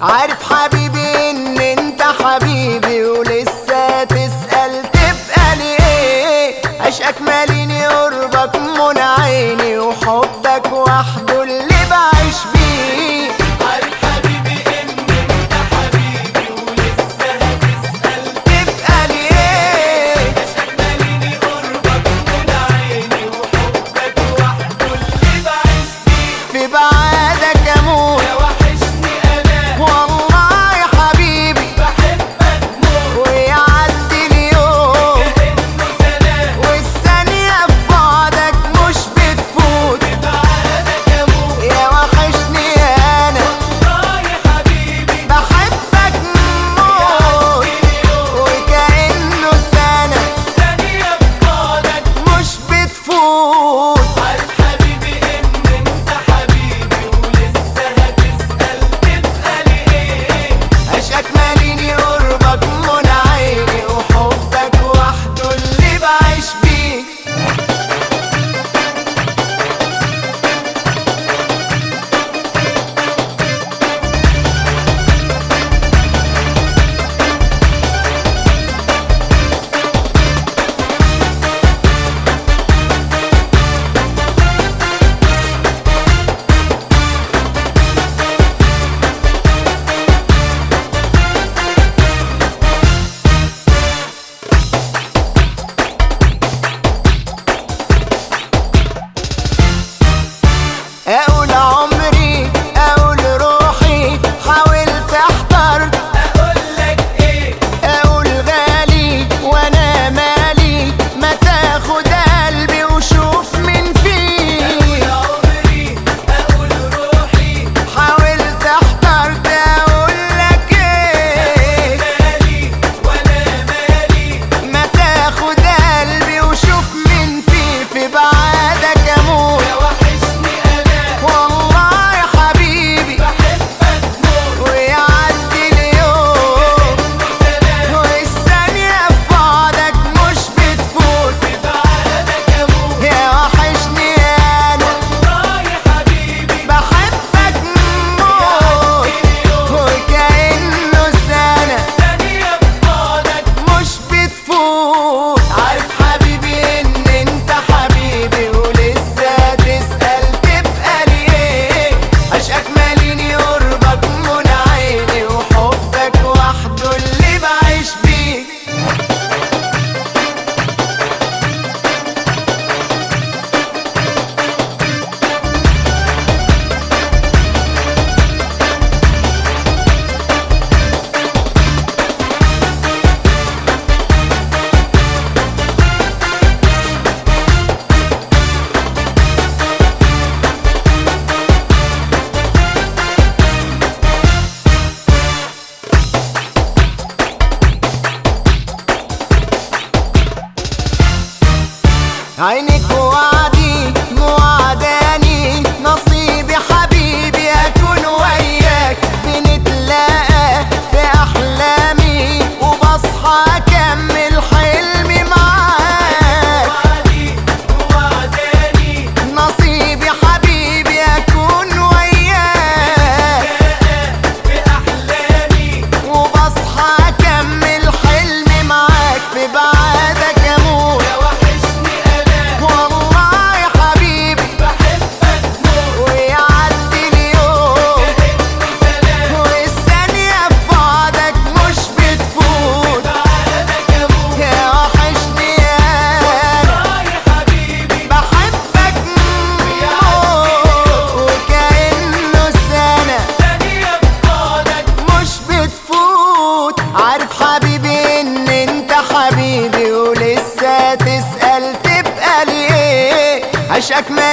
عارف حبيبي ان انت حبيبي ولسه تسأل تبقى ليه عشقك ماليني قربك من عيني وحبك وحده اللي بعيش بيه عارف حبيبي ان انت حبيبي ولسه هتسأل تبقى ليه عشان ماليني قربك من عيني وحبك وحده اللي بعيش بيه في بعادك اموت يا وحشني انا والله يا حبيبي بحبك موت ويعدي اليوم كأنه سلام والثانية في بعدك مش بتفوت بعدك اموت يا وحشني انا والله يا حبيبي بحبك موت وكأنه سنة ثانية في بعدك مش بتفوت عارف حبيبي ان انت حبيبي ولسه هتسأل تبقى ليه عشقك ماليني قربك من عيني وحبك وحده اللي بعيش بيه اقول عمري اقول روحي حاولت احترت اقول لك ايه اقول غالي وانا مالي ما تاخد قلبي وشوف من فيه يا عمري اقول روحي حاولت احترت اقول لك ايه مالي وانا مالي ما تاخد قلبي وشوف من فيه في بعادك اموت يا وحشني انا والله يا حبيبي بحبك موت ويعدي اليوم سلام والثانية في بعدك مش بتفوت بعدك اموت يا وحشني انا والله يا حبيبي بحبك موت وكأنه سنة ثانية في بعدك مش بتفوت عارف حبيبي ان انت حبيبي ولسه تسأل تبقى ليه عشقك ماليني قربك من عيني وحبك وحده اللي بعيش بيه عينك وعدي موعداني نصيبي حبيبي اكون وياك بنتلاقى في احلامي وبصحى اكمل حلمي معاك وعدي وعداني نصيبي حبيبي اكون وياك في احلامي وبصحى اكمل حلمي معاك في بعادك اموت يا وحشني انا والله يا حبيبي بحبك موت ويعدي اليوم كأنه سلام والثانية في بعدك مش بتفوت بعدك اموت يا وحشني انا والله يا حبيبي بحبك موت وكأنه سنة ثانية في بعدك مش بتفوت عارف حبيبي ان انت حبيبي ولسه تسأل تبقى ليه عشقك ما